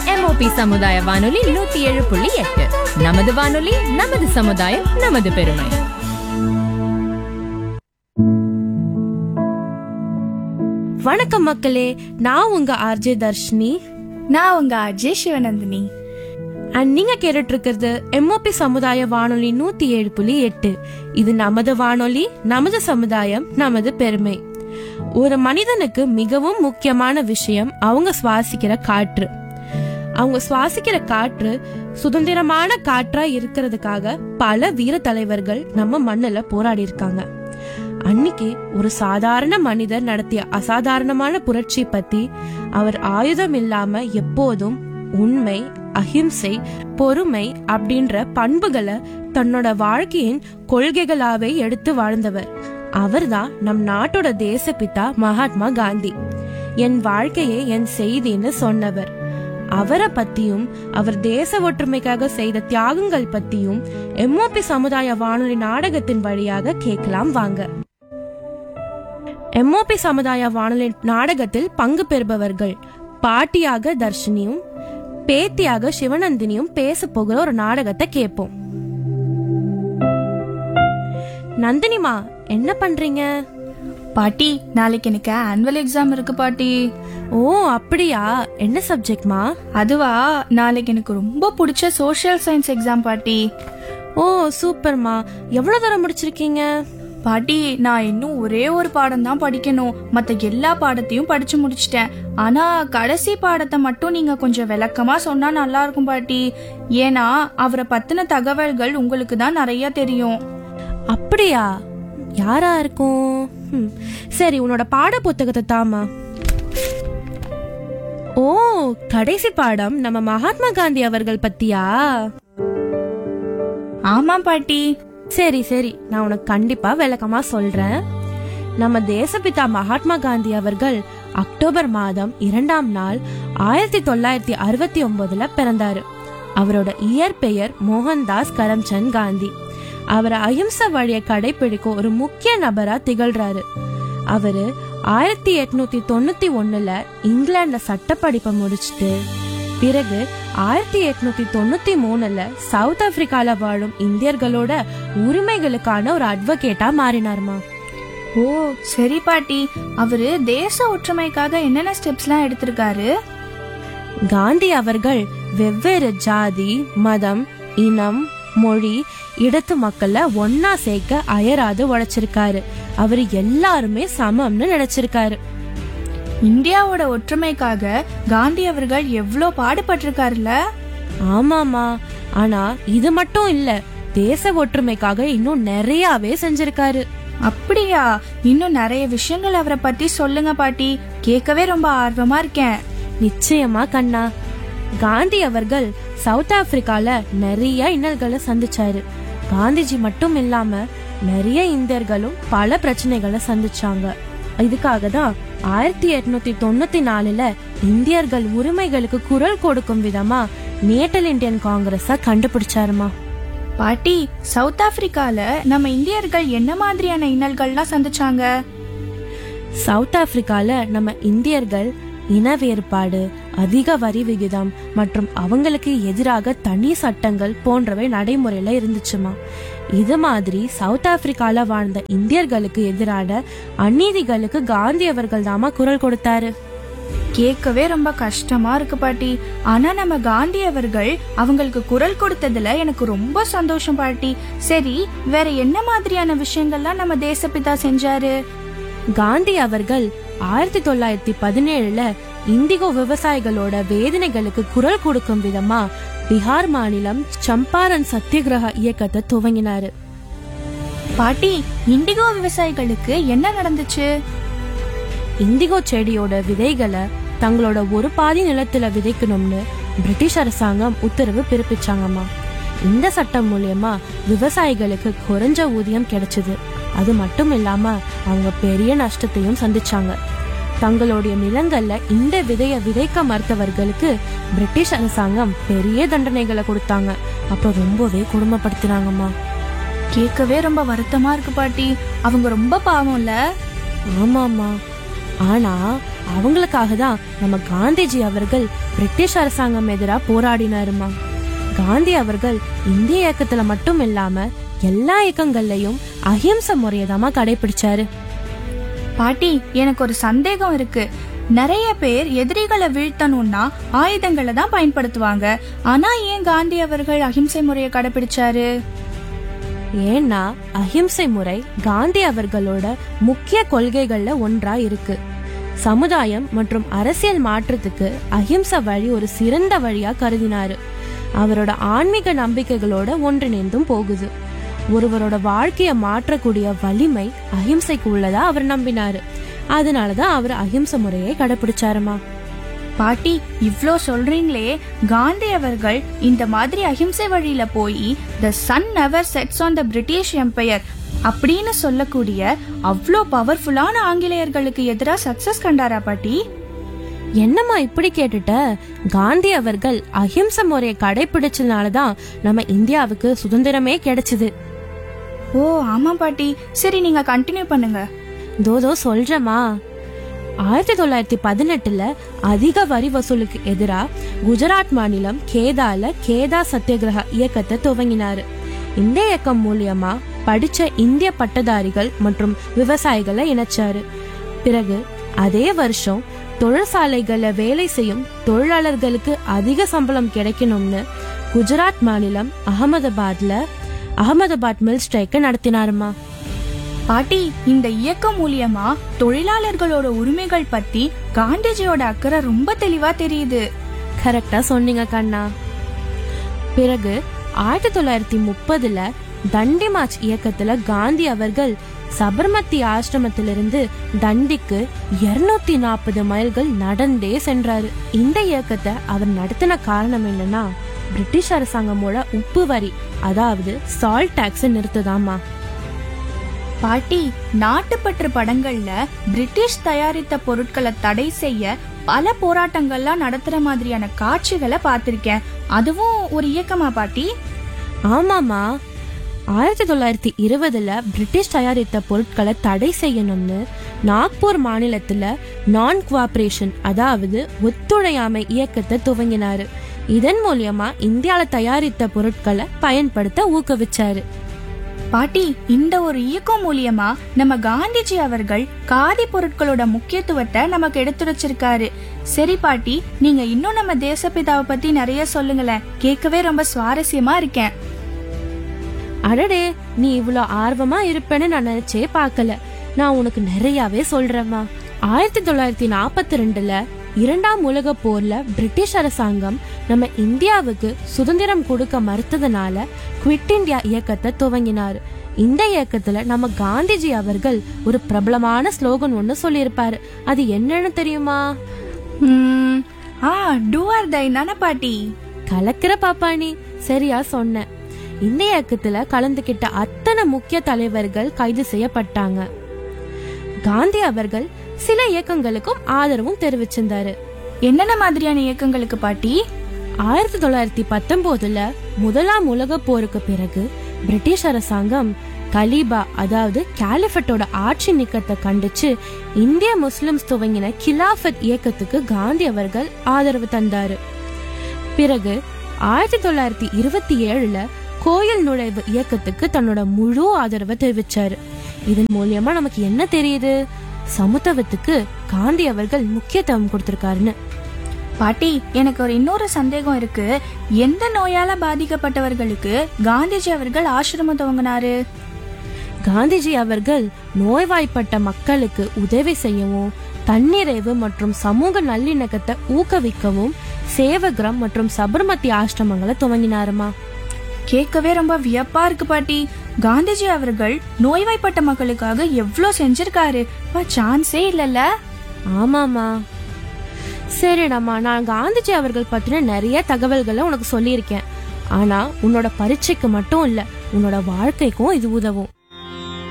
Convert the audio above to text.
MOP சமுதாய வானொலி நூத்தி ஏழு புள்ளி எட்டு நமது வானொலி நமது சமுதாயம் நமது பெருமை வணக்கம் மக்களே நான் உங்க ஆர்ஜே தர்ஷினி நான் உங்க அஜய் சிவநந்தினி அண்ட் நீங்க கேட்டுட்டு இருக்கிறது எம்ஓபி சமுதாய வானொலி நூத்தி ஏழு புள்ளி எட்டு இது நமது வானொலி நமது சமுதாயம் நமது பெருமை ஒரு மனிதனுக்கு மிகவும் முக்கியமான விஷயம் அவங்க சுவாசிக்கிற காற்று அவங்க சுவாசிக்கிற காற்று சுதந்திரமான காற்றா இருக்கிறதுக்காக பல வீர தலைவர்கள் நம்ம மண்ணுல போராடி இருக்காங்க அன்னைக்கு ஒரு சாதாரண மனிதர் நடத்திய அசாதாரணமான புரட்சி பத்தி அவர் ஆயுதம் இல்லாம எப்போதும் உண்மை அஹிம்சை பொறுமை அப்படின்ற பண்புகளை தன்னோட வாழ்க்கையின் கொள்கைகளாவே எடுத்து வாழ்ந்தவர் அவர்தான் நம் நாட்டோட தேசப்பிதா மகாத்மா காந்தி என் வாழ்க்கையே என் செய்தின்னு சொன்னவர் அவரை பத்தியும் அவர் தேச ஒற்றுமைக்காக செய்த தியாகங்கள் பத்தியும் எம்ஓபி சமுதாய வானொலி நாடகத்தின் வழியாக கேட்கலாம் வாங்க எம்ஓபி சமுதாய வானொலி நாடகத்தில் பங்கு பெறுபவர்கள் பாட்டியாக தர்ஷினியும் பேத்தியாக சிவநந்தினியும் பேச போகிற ஒரு நாடகத்தை கேட்போம் நந்தினிமா என்ன பண்றீங்க பாட்டி நாளைக்கு எனக்கு ஆனுவல் எக்ஸாம் இருக்கு பாட்டி ஓ அப்படியா என்ன சப்ஜெக்ட்மா அதுவா நாளைக்கு எனக்கு ரொம்ப பிடிச்ச சோஷியல் சயின்ஸ் எக்ஸாம் பாட்டி ஓ சூப்பர்மா எவ்வளவு தூரம் முடிச்சிருக்கீங்க பாட்டி நான் இன்னும் ஒரே ஒரு பாடம் தான் படிக்கணும் மத்த எல்லா பாடத்தையும் படிச்சு முடிச்சிட்டேன் ஆனா கடைசி பாடத்தை மட்டும் நீங்க கொஞ்சம் விளக்கமா சொன்னா நல்லா இருக்கும் பாட்டி ஏன்னா அவரை பத்தின தகவல்கள் உங்களுக்கு தான் நிறைய தெரியும் அப்படியா யாரா இருக்கும் ஹம், சரி உன்னோட பாட புத்தகத்தை தாமா ஓ கடைசி பாடம் நம்ம மகாத்மா காந்தி அவர்கள் பத்தியா ஆமா பாட்டி சரி சரி நான் உனக்கு கண்டிப்பா விளக்கமா சொல்றேன் நம்ம தேசப்பிதா மகாத்மா காந்தி அவர்கள் அக்டோபர் மாதம் இரண்டாம் நாள் ஆயிரத்தி தொள்ளாயிரத்தி அறுபத்தி ஒன்பதுல பிறந்தாரு அவரோட இயற்பெயர் மோகன்தாஸ் கரம்சந்த் காந்தி அவர் அஹிம்சை வழியை கடைபிடிக்கும் ஒரு முக்கிய நபரா திகழ்றாரு அவரு ஆயிரத்தி எட்நூத்தி தொண்ணூத்தி ஒண்ணுல இங்கிலாந்துல சட்டப்படிப்பை முடிச்சுட்டு பிறகு ஆயிரத்தி எட்நூத்தி தொண்ணூத்தி மூணுல சவுத் ஆப்பிரிக்கால வாழும் இந்தியர்களோட உரிமைகளுக்கான ஒரு அட்வொகேட்டா மாறினாருமா ஓ சரி பாட்டி அவரு தேச ஒற்றுமைக்காக என்னென்ன ஸ்டெப்ஸ்லாம் எடுத்திருக்காரு காந்தி அவர்கள் வெவ்வேறு ஜாதி மதம் இனம் மொழி இடத்து மக்கள ஒன்னா சேர்க்க அயராது உழைச்சிருக்காரு அவரு எல்லாருமே சமம்னு நினைச்சிருக்காரு இந்தியாவோட ஒற்றுமைக்காக காந்தி அவர்கள் எவ்வளோ பாடுபட்டிருக்காருல்ல ஆமாமா ஆனா இது மட்டும் இல்ல தேச ஒற்றுமைக்காக இன்னும் நிறையவே செஞ்சிருக்காரு அப்படியா இன்னும் நிறைய விஷயங்கள் அவரை பத்தி சொல்லுங்க பாட்டி கேட்கவே ரொம்ப ஆர்வமா இருக்கேன் நிச்சயமா கண்ணா காந்தி அவர்கள் சவுத் ஆப்பிரிக்கால நிறைய இன்னல்களை சந்திச்சாரு காந்திஜி மட்டும் இல்லாம நிறைய இந்தியர்களும் பல பிரச்சனைகளை சந்திச்சாங்க இதுக்காக தான் ஆயிரத்தி எட்நூத்தி தொண்ணூத்தி நாலுல இந்தியர்கள் உரிமைகளுக்கு குரல் கொடுக்கும் விதமா நேட்டல் இந்தியன் காங்கிரஸ கண்டுபிடிச்சாருமா பாட்டி சவுத் ஆப்பிரிக்கால நம்ம இந்தியர்கள் என்ன மாதிரியான இன்னல்கள்லாம் சந்திச்சாங்க சவுத் ஆப்பிரிக்கால நம்ம இந்தியர்கள் இன வேறுபாடு அதிக வரி விகிதம் மற்றும் அவங்களுக்கு எதிராக தனி சட்டங்கள் போன்றவை நடைமுறையில இருந்துச்சுமா இது மாதிரி சவுத் ஆப்பிரிக்கால வாழ்ந்த இந்தியர்களுக்கு எதிரான அநீதிகளுக்கு காந்தி அவர்கள் தாமா குரல் கொடுத்தாரு கேட்கவே ரொம்ப கஷ்டமா இருக்கு பாட்டி ஆனா நம்ம காந்தி அவர்கள் அவங்களுக்கு குரல் கொடுத்ததுல எனக்கு ரொம்ப சந்தோஷம் பாட்டி சரி வேற என்ன மாதிரியான விஷயங்கள்லாம் நம்ம தேசப்பிதா செஞ்சாரு காந்தி அவர்கள் ஆயிரத்தி தொள்ளாயிரத்தி பதினேழுல இந்திகோ விவசாயிகளோட வேதனைகளுக்கு குரல் கொடுக்கும் விதமா பீகார் மாநிலம் சம்பாரன் சத்தியகிரக இயக்கத்தை துவங்கினாரு பாட்டி இண்டிகோ விவசாயிகளுக்கு என்ன நடந்துச்சு இண்டிகோ செடியோட விதைகளை தங்களோட ஒரு பாதி நிலத்துல விதைக்கணும்னு பிரிட்டிஷ் அரசாங்கம் உத்தரவு பிறப்பிச்சாங்கம்மா இந்த சட்டம் மூலியமா விவசாயிகளுக்கு குறைஞ்ச ஊதியம் கிடைச்சது அது மட்டும் இல்லாம அவங்க பெரிய நஷ்டத்தையும் சந்திச்சாங்க தங்களுடைய நிலங்கள்ல இந்த விதைய விதைக்க மறுத்தவர்களுக்கு பிரிட்டிஷ் அரசாங்கம் பெரிய தண்டனைகளை கொடுத்தாங்க அப்ப ரொம்பவே கொடுமைப்படுத்தினாங்கம்மா கேட்கவே ரொம்ப வருத்தமா இருக்கு பாட்டி அவங்க ரொம்ப பாவம்ல ஆமாமா ஆனா அவங்களுக்காக தான் நம்ம காந்திஜி அவர்கள் பிரிட்டிஷ் அரசாங்கம் எதிராக போராடினாருமா காந்தி அவர்கள் இந்திய இயக்கத்துல மட்டும் இல்லாம எல்லா இயக்கங்கள்லயும் அஹிம்சை முறையை தாமா கடைபிடிச்சாரு பாட்டி எனக்கு ஒரு சந்தேகம் இருக்கு நிறைய பேர் எதிரிகளை வீழ்த்தணும்னா ஆயுதங்களை தான் பயன்படுத்துவாங்க ஆனா ஏன் காந்தி அவர்கள் அகிம்சை முறையை கடைபிடிச்சாரு ஏன்னா அஹிம்சை முறை காந்தி அவர்களோட முக்கிய கொள்கைகள்ல ஒன்றா இருக்கு சமுதாயம் மற்றும் அரசியல் மாற்றத்துக்கு அஹிம்சை வழி ஒரு சிறந்த வழியா கருதினாரு அவரோட ஆன்மீக நம்பிக்கைகளோட ஒன்றிணைந்தும் போகுது ஒருவரோட வாழ்க்கையை மாற்றக்கூடிய வலிமை அஹிம்சைக்கு உள்ளதா அவர் நம்பினாரு அதனாலதான் அவர் அஹிம்சை முறையை கடைபிடிச்சாருமா பாட்டி இவ்ளோ சொல்றீங்களே காந்தி அவர்கள் இந்த மாதிரி அகிம்சை வழியில போய் the sun never sets on the British empire அப்படின்னு சொல்லக்கூடிய அவ்வளோ பவர்ஃபுல்லான ஆங்கிலேயர்களுக்கு எதிராக சக்சஸ் கண்டாரா பாட்டி என்னம்மா இப்படி கேட்டுட்ட காந்தி அவர்கள் அஹிம்சை முறையை கடைபிடிச்சதுனாலதான் நம்ம இந்தியாவுக்கு சுதந்திரமே கிடைச்சது ஓ ஆமா பாட்டி சரி நீங்க கண்டினியூ பண்ணுங்க தோதோ சொல்றமா ஆயிரத்தி தொள்ளாயிரத்தி பதினெட்டுல அதிக வரி வசூலுக்கு எதிரா குஜராத் மாநிலம் கேதால கேதா சத்தியகிரக இயக்கத்தை துவங்கினாரு இந்த இயக்கம் மூலியமா படிச்ச இந்திய பட்டதாரிகள் மற்றும் விவசாயிகளை இணைச்சாரு பிறகு அதே வருஷம் தொழிற்சாலைகள்ல வேலை செய்யும் தொழிலாளர்களுக்கு அதிக சம்பளம் கிடைக்கணும்னு குஜராத் மாநிலம் அகமதாபாத்ல அகமதாபாத் மில் ஸ்ட்ரைக்கை நடத்தினாருமா பாட்டி இந்த இயக்கம் மூலியமா தொழிலாளர்களோட உரிமைகள் பத்தி காந்திஜியோட அக்கறை ரொம்ப தெளிவா தெரியுது கரெக்டா சொன்னீங்க கண்ணா பிறகு ஆயிரத்தி தொள்ளாயிரத்தி முப்பதுல தண்டி மார்ச் இயக்கத்துல காந்தி அவர்கள் சபர்மதி ஆசிரமத்திலிருந்து தண்டிக்கு 240 நாற்பது மைல்கள் நடந்தே சென்றாரு இந்த இயக்கத்தை அவர் நடத்தின காரணம் என்னன்னா பிரிட்டிஷ் அரசாங்கமோட உப்பு வரி அதாவது சால்ட் டாக்ஸ் நிறுத்துதாமா பாட்டி நாட்டுப்பற்று படங்கள்ல பிரிட்டிஷ் தயாரித்த பொருட்களை தடை செய்ய பல போராட்டங்கள்லாம் நடத்துற மாதிரியான காட்சிகளை பார்த்திருக்கேன் அதுவும் ஒரு இயக்கமா பாட்டி ஆமாமா ஆயிரத்தி தொள்ளாயிரத்தி இருபதுல பிரிட்டிஷ் தயாரித்த பொருட்களை தடை செய்யணும்னு நாக்பூர் மாநிலத்துல நான் குவாபரேஷன் அதாவது ஒத்துழையாமை இயக்கத்தை துவங்கினாரு இதன் மூலியமா இந்தியால தயாரித்த பொருட்களை பயன்படுத்த ஊக்குவிச்சாரு பாட்டி இந்த ஒரு இயக்கம் மூலியமா நம்ம காந்திஜி அவர்கள் காதி பொருட்களோட முக்கியத்துவத்தை நமக்கு எடுத்துரைச்சிருக்காரு சரி பாட்டி நீங்க இன்னும் நம்ம தேசப்பிதாவை பத்தி நிறைய சொல்லுங்களேன் கேட்கவே ரொம்ப சுவாரஸ்யமா இருக்கேன் அடடே நீ இவ்வளோ ஆர்வமா இருப்பேன்னு நான் நினைச்சே பார்க்கல நான் உனக்கு நிறையவே சொல்றேம்மா ஆயிரத்தி தொள்ளாயிரத்தி நாற்பத்தி ரெண்டுல இரண்டாம் உலக போர்ல பிரிட்டிஷ் அரசாங்கம் நம்ம இந்தியாவுக்கு சுதந்திரம் கொடுக்க மறுத்ததுனால குவிட் இந்தியா இயக்கத்தை துவங்கினார் இந்த இயக்கத்துல நம்ம காந்திஜி அவர்கள் ஒரு பிரபலமான ஸ்லோகன் ஒன்னு சொல்லியிருப்பாரு அது என்னன்னு தெரியுமா உம், ஆ டூ ஆர் தை தானே பாட்டி கலக்கிற பாப்பாணி சரியா சொன்ன இந்த இயக்கத்துல கலந்துகிட்ட அத்தனை முக்கிய தலைவர்கள் கைது செய்யப்பட்டாங்க காந்தி அவர்கள் சில இயக்கங்களுக்கும் ஆதரவும் தெரிவிச்சிருந்தாரு என்னென்ன மாதிரியான இயக்கங்களுக்கு பாட்டி ஆயிரத்தி தொள்ளாயிரத்தி பத்தொன்பதுல முதலாம் உலக போருக்கு பிறகு பிரிட்டிஷ் அரசாங்கம் கலீபா அதாவது கேலிஃபட்டோட ஆட்சி நீக்கத்தை கண்டிச்சு இந்திய முஸ்லிம்ஸ் துவங்கின கிலாஃபத் இயக்கத்துக்கு காந்தி அவர்கள் ஆதரவு தந்தாரு பிறகு ஆயிரத்தி தொள்ளாயிரத்தி இருபத்தி ஏழுல கோயில் நுழைவு இயக்கத்துக்கு தன்னோட முழு ஆதரவை தெரிவிச்சாரு இதன் மூலியமா நமக்கு என்ன தெரியுது சமத்துவத்துக்கு காந்தி அவர்கள் முக்கியத்துவம் கொடுத்திருக்காருன்னு பாட்டி எனக்கு ஒரு இன்னொரு சந்தேகம் இருக்கு எந்த நோயால பாதிக்கப்பட்டவர்களுக்கு காந்திஜி அவர்கள் ஆசிரமம் துவங்கினாரு காந்திஜி அவர்கள் நோய்வாய்ப்பட்ட மக்களுக்கு உதவி செய்யவும் தன்னிறைவு மற்றும் சமூக நல்லிணக்கத்தை ஊக்குவிக்கவும் சேவகிரம் மற்றும் சபர்மதி ஆசிரமங்களை துவங்கினாருமா கேட்கவே ரொம்ப வியப்பா இருக்கு பாட்டி காந்திஜி அவர்கள் நோய்வாய்ப்பட்ட மக்களுக்காக எவ்வளோ செஞ்சிருக்காரு சான்ஸே இல்லைல்ல ஆமாமா சரிடாம்மா நான் காந்திஜி அவர்கள் பத்தின நிறைய தகவல்களை உனக்கு சொல்லியிருக்கேன் ஆனா உன்னோட பரீட்சைக்கு மட்டும் இல்ல உன்னோட வாழ்க்கைக்கும் இது உதவும்